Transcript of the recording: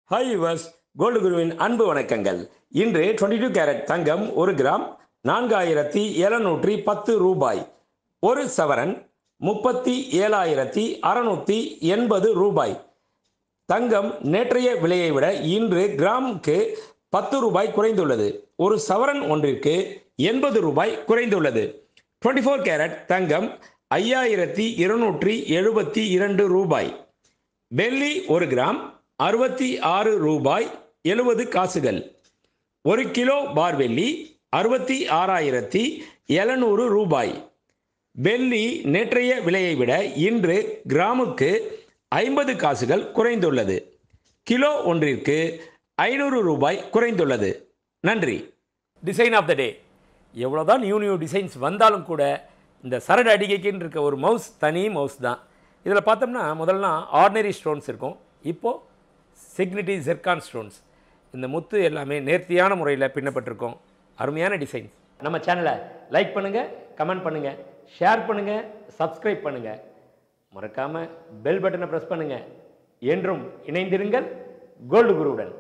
hi yours gold குருவின் அன்பு வணக்கங்கள் இன்று 22 டூ கேரட் தங்கம் ஒரு கிராம் நான்காயிரத்தி எழுநூற்றி பத்து ரூபாய் ஒரு சவரன் முப்பத்தி ஏழாயிரத்தி அறநூற்றி எண்பது ரூபாய் தங்கம் நேற்றைய விலையை விட இன்று கிராமுக்கு பத்து ரூபாய் குறைந்துள்ளது ஒரு சவரன் ஒன்றிற்கு எண்பது ரூபாய் குறைந்துள்ளது 24 ஃபோர் கேரட் தங்கம் ஐயாயிரத்தி இருநூற்றி எழுபத்தி இரண்டு ரூபாய் வெள்ளி ஒரு கிராம் அறுபத்தி ஆறு ரூபாய் எழுபது காசுகள் ஒரு கிலோ பார் வெள்ளி அறுபத்தி ஆறாயிரத்தி எழுநூறு ரூபாய் வெள்ளி நேற்றைய விலையை விட இன்று கிராமுக்கு ஐம்பது காசுகள் குறைந்துள்ளது கிலோ ஒன்றிற்கு ஐநூறு ரூபாய் குறைந்துள்ளது நன்றி டிசைன் ஆஃப் த டே எவ்வளோதான் நியூ நியூ டிசைன்ஸ் வந்தாலும் கூட இந்த சரடு அடிகைக்குன்னு இருக்க ஒரு மவுஸ் தனி மவுஸ் தான் இதில் பார்த்தோம்னா முதல்லாம் ஆர்டினரி ஸ்டோன்ஸ் இருக்கும் இப்போது சிக்னிட்டி ஜெர்கான் ஸ்டோன்ஸ் இந்த முத்து எல்லாமே நேர்த்தியான முறையில் பின்னப்பட்டிருக்கும் அருமையான டிசைன்ஸ் நம்ம சேனலை லைக் பண்ணுங்கள் கமெண்ட் பண்ணுங்கள் ஷேர் பண்ணுங்கள் சப்ஸ்கிரைப் பண்ணுங்கள் மறக்காமல் பெல் பட்டனை ப்ரெஸ் பண்ணுங்கள் என்றும் இணைந்திருங்கள் கோல்டு குருவுடன்